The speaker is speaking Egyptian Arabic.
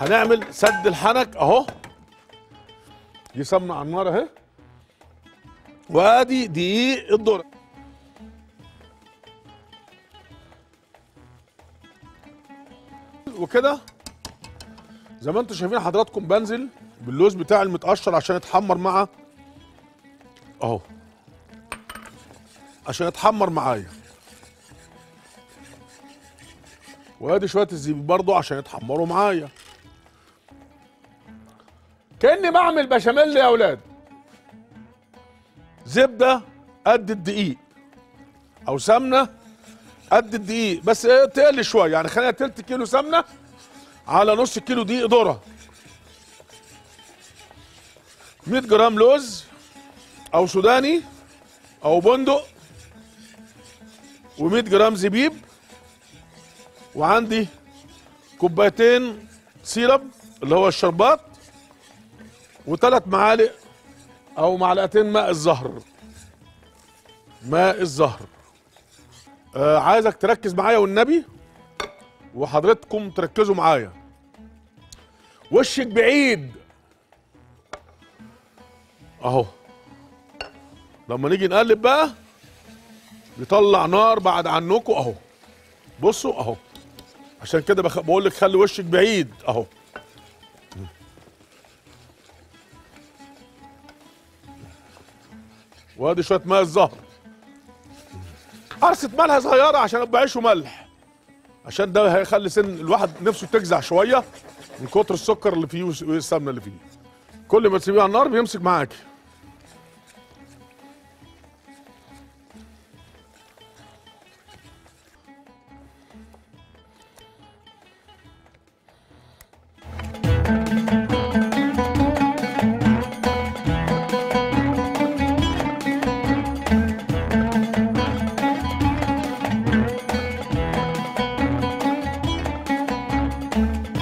هنعمل سد الحنك اهو دي سمنه على النار اهي وادي دقيق الذره وكده زي ما انتم شايفين حضراتكم بنزل باللوز بتاعي المتقشر عشان يتحمر مع اهو عشان يتحمر معايا وادي شويه الزبيب برضو عشان يتحمروا معايا كاني بعمل بشاميل يا اولاد زبده قد الدقيق او سمنه قد الدقيق بس ايه تقل شويه يعني خلينا تلت كيلو سمنه على نص كيلو دقيق ذره 100 جرام لوز او سوداني او بندق و100 جرام زبيب وعندي كوبايتين سيرب اللي هو الشربات وثلاث معالق او معلقتين ماء الزهر ماء الزهر آه عايزك تركز معايا والنبي وحضرتكم تركزوا معايا وشك بعيد اهو لما نيجي نقلب بقى يطلع نار بعد عنكم اهو بصوا اهو عشان كده بخ... بقول لك خلي وشك بعيد اهو وادي شويه ماء الزهر قرصه ملح صغيره عشان ابقى عيش وملح عشان ده هيخلي سن الواحد نفسه تجزع شويه من كتر السكر اللي فيه والسمنه اللي فيه كل ما تسيبيه على النار بيمسك معاكي